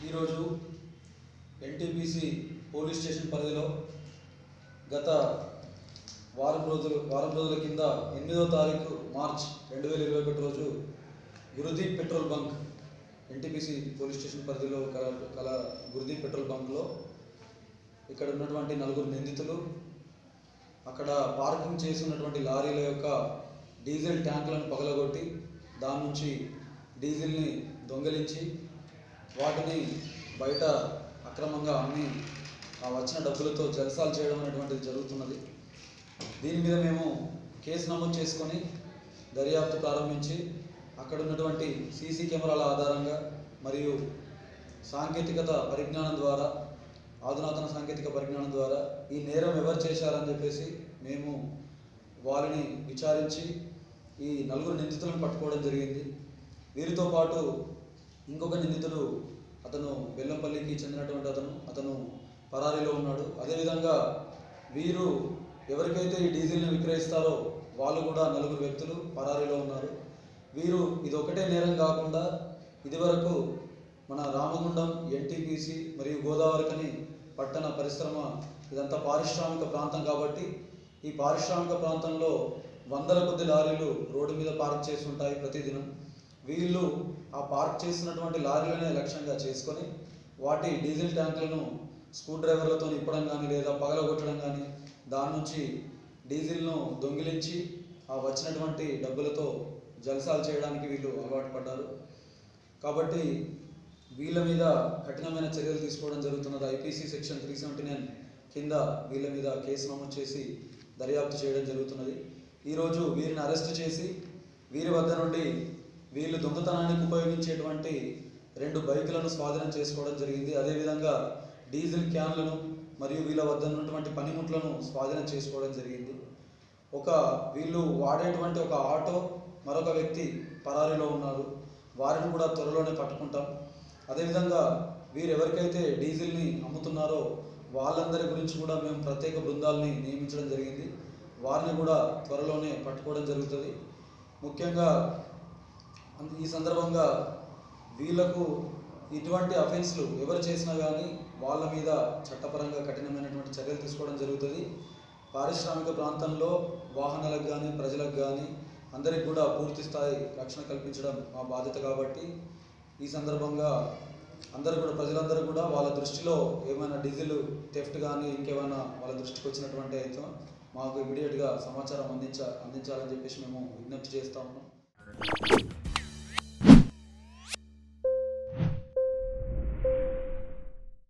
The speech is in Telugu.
ఈరోజు ఎన్టీపీసీ పోలీస్ స్టేషన్ పరిధిలో గత వారం రోజులు వారం రోజుల కింద ఎనిమిదో తారీఖు మార్చ్ రెండు వేల ఇరవై ఒకటి రోజు Gurudeep petrol bunk NTPC police station పరిధిలో కల కల గురుదీప్ పెట్రోల్ బంక్లో ఇక్కడ ఉన్నటువంటి నలుగురు నిందితులు అక్కడ పార్కింగ్ చేసి ఉన్నటువంటి లారీల యొక్క డీజిల్ ట్యాంకులను పగలగొట్టి దాని నుంచి డీజిల్ని దొంగిలించి వాటిని బయట అక్రమంగా అమ్మి ఆ వచ్చిన డబ్బులతో జల్సాలు చేయడం అనేటువంటిది జరుగుతున్నది దీని మీద మేము కేసు నమోదు చేసుకొని దర్యాప్తు ప్రారంభించి అక్కడ ఉన్నటువంటి సీసీ కెమెరాల ఆధారంగా మరియు సాంకేతికత పరిజ్ఞానం ద్వారా ఆధునాతన సాంకేతిక పరిజ్ఞానం ద్వారా ఈ నేరం ఎవరు చేశారని చెప్పేసి మేము వారిని విచారించి ఈ నలుగురు నిందితులను పట్టుకోవడం జరిగింది వీరితో పాటు ఇంకొక నిందితుడు అతను బెల్లంపల్లికి చెందినటువంటి అతను అతను పరారీలో ఉన్నాడు అదేవిధంగా వీరు ఎవరికైతే ఈ డీజిల్ని విక్రయిస్తారో వాళ్ళు కూడా నలుగురు వ్యక్తులు పరారీలో ఉన్నారు వీరు ఇది ఒకటే నేరం కాకుండా ఇదివరకు మన రామగుండం ఎన్టీపీసీ మరియు గోదావరికని పట్టణ పరిశ్రమ ఇదంతా పారిశ్రామిక ప్రాంతం కాబట్టి ఈ పారిశ్రామిక ప్రాంతంలో వందల కొద్ది లారీలు రోడ్డు మీద పార్క్ చేసి ఉంటాయి ప్రతిదినం వీళ్ళు ఆ పార్క్ చేసినటువంటి లారీలనే లక్ష్యంగా చేసుకొని వాటి డీజిల్ ట్యాంకులను స్క్రూ డ్రైవర్లతో నింపడం కానీ లేదా పగలగొట్టడం కానీ దాని నుంచి డీజిల్ను దొంగిలించి ఆ వచ్చినటువంటి డబ్బులతో జలసాలు చేయడానికి వీళ్ళు అలవాటు పడ్డారు కాబట్టి వీళ్ళ మీద కఠినమైన చర్యలు తీసుకోవడం జరుగుతున్నది IPC section three seventy nine కింద వీళ్ళ మీద కేసు నమోదు చేసి దర్యాప్తు చేయడం జరుగుతున్నది ఈరోజు వీరిని అరెస్ట్ చేసి వీరి వద్ద నుండి వీళ్ళు దొంగతనానికి ఉపయోగించేటువంటి రెండు బైకులను స్వాధీనం చేసుకోవడం జరిగింది అదేవిధంగా డీజిల్ క్యాన్లను మరియు వీళ్ళ వద్ద ఉన్నటువంటి పనిముట్లను స్వాధీనం చేసుకోవడం జరిగింది ఒక వీళ్ళు వాడేటువంటి ఒక ఆటో మరొక వ్యక్తి పరారీలో ఉన్నారు వారిని కూడా త్వరలోనే పట్టుకుంటాం అదేవిధంగా వీరు ఎవరికైతే డీజిల్ని అమ్ముతున్నారో వాళ్ళందరి గురించి కూడా మేము ప్రత్యేక బృందాలని నియమించడం జరిగింది వారిని కూడా త్వరలోనే పట్టుకోవడం జరుగుతుంది ముఖ్యంగా అన్- ఈ సందర్భంగా వీళ్ళకు ఇటువంటి అఫెన్స్లు ఎవరు చేసినా కానీ వాళ్ళ మీద చట్టపరంగా కఠినమైనటువంటి చర్యలు తీసుకోవడం జరుగుతుంది పారిశ్రామిక ప్రాంతంలో వాహనాలకు కానీ ప్రజలకు కానీ అందరికి కూడా పూర్తి స్థాయి రక్షణ కల్పించడం మా బాధ్యత కాబట్టి ఈ సందర్భంగా అందరూ కూడా ప్రజలందరూ కూడా వాళ్ళ దృష్టిలో ఏమైనా డీజిల్ థెఫ్ట్ కానీ ఇంకేమైనా వాళ్ళ దృష్టికి వచ్చినటువంటి అయితే మాకు ఇమీడియట్గా సమాచారం అందించ అందించాలని చెప్పేసి మేము విజ్ఞప్తి చేస్తా ఉన్నాం